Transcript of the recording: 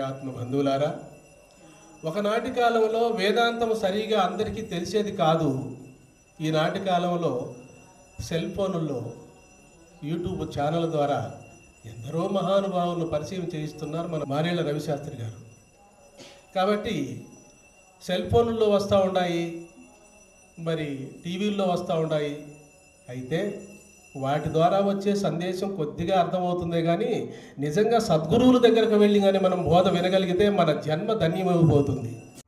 ఆత్మ బంధువులారా ఒకనాటి కాలంలో వేదాంతం సరిగా అందరికీ తెలిసేది కాదు ఈనాటి కాలంలో సెల్ ఫోనుల్లో యూట్యూబ్ ఛానల్ ద్వారా ఎందరో మహానుభావులను పరిచయం చేయిస్తున్నారు మన మారేళ్ల రవిశాస్త్రి గారు కాబట్టి సెల్ ఫోన్లలో వస్తూ ఉన్నాయి మరి టీవీల్లో వస్తూ ఉన్నాయి అయితే వాటి ద్వారా వచ్చే సందేశం కొద్దిగా అర్థమవుతుందే కానీ నిజంగా సద్గురువుల దగ్గరకు వెళ్ళి కానీ మనం బోధ వినగలిగితే మన జన్మ ధన్యమైపోతుంది